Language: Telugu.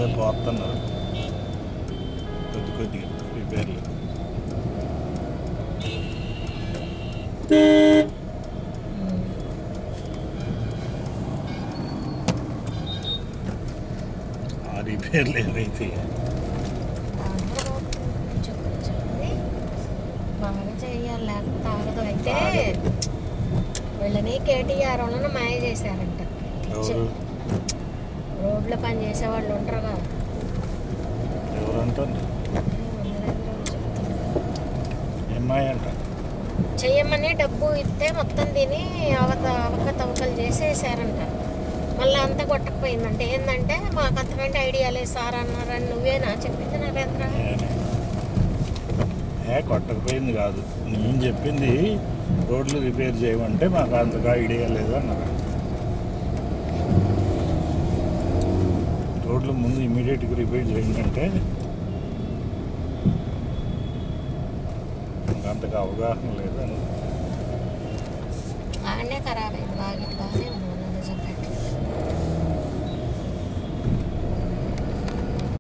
అదే పోతున్నారు కొద్ది కొద్దిగా రిపేర్లు ఆ రిపేర్లు ఏదైతే దాంట్లో కొంచెం కొంచెం అది బాగా చేయాలి లేకపోతే ఆగదు అయితే వీళ్ళని కేటీఆర్ వాళ్ళని మాయ చేశారంట ఎవరు రోడ్లో పని చేసే వాళ్ళు ఉంటారు కదా ఎవరు అంటుంది నరేంద్ర వాళ్ళు చెప్తున్నారు. ఏమ్మాయి అంట చెయ్యమని డబ్బు ఇస్తే మొత్తం తిని అవత అవకతవకలు చేసేసారంట మళ్ళీ అంతా కొట్టకపోయిందంటే ఏంటంటే మాకు అంతకంటే ఐడియా లేదు సార్ అన్నారని నువ్వేనా చెప్పింది నరేంద్ర నేనే. ఏ కొట్టకపోయింది కాదు నేను చెప్పింది రోడ్లు రిపేర్ చేయమంటే మాకు అంతగా ఐడియా లేదు అన్నారు రోడ్లు ముందు ఇమీడియట్గా రిపేర్ చేయండి అంటే నాకు అంతగా అవగాహన లేదు అన్నారు బాగానే ఖరాబ్ అయింది బాగా ఇటు బాగానే ఉంది